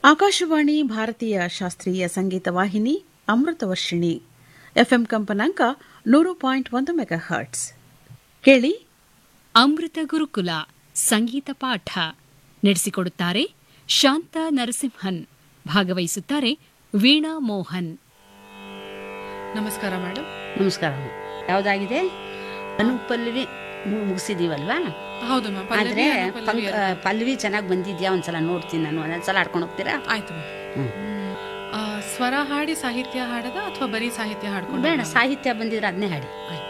ಆಕಾಶವಾಣಿ ಭಾರತೀಯ ಶಾಸ್ತ್ರೀಯ ಸಂಗೀತ ವಾಹಿನಿ ಅಮೃತವರ್ಷಿಣಿ ಎಫ್ಎಂ ಕಂಪನಾಂಕ ನೂರು ಪಾಯಿಂಟ್ ಒಂದು ಮೆಗಾ ಹರ್ಟ್ಸ್ ಕೇಳಿ ಅಮೃತ ಗುರುಕುಲ ಸಂಗೀತ ಪಾಠ ನಡೆಸಿಕೊಡುತ್ತಾರೆ ಶಾಂತ ನರಸಿಂಹನ್ ಭಾಗವಹಿಸುತ್ತಾರೆ ವೀಣಾ ಮೋಹನ್ ನಮಸ್ಕಾರ ಮೇಡಮ್ ನಮಸ್ಕಾರ ಯಾವುದಾಗಿದೆ ಅನುಪಲ್ವಿ ಮು- ಮುಗಿಸಿದೀವಲ್ವಾ ಹೌದು ಮ್ಯಾಮ್ ಆದ್ರೆ ಪಂಕ್- ಆ, ಪಲ್ವಿ ಚೆನ್ನಾಗಿ ಬಂದಿದ್ಯಾ ಒಂದ್ಸಲ ನೋಡ್ತೀನಿ ನಾನು ಒಂದೊಂದ್ಸಲ ಆಡ್ಕೊಂಡು ಹೋಗ್ತೀರಾ ಆಯ್ತು ಮ್ಯಾಮ್ ಆ, ಸ್ವರ ಹಾಡಿ ಸಾಹಿತ್ಯ ಹಾಡದ ಅಥವಾ ಬರೀ ಸಾಹಿತ್ಯ ಹಾಡ್ಕೊಂಡು ಬೇಡ ಸಾಹಿತ್ಯ ಬಂದಿದ್ರೆ ಅದನ್ನೇ ಹಾಡಿ ಆಯ್ತು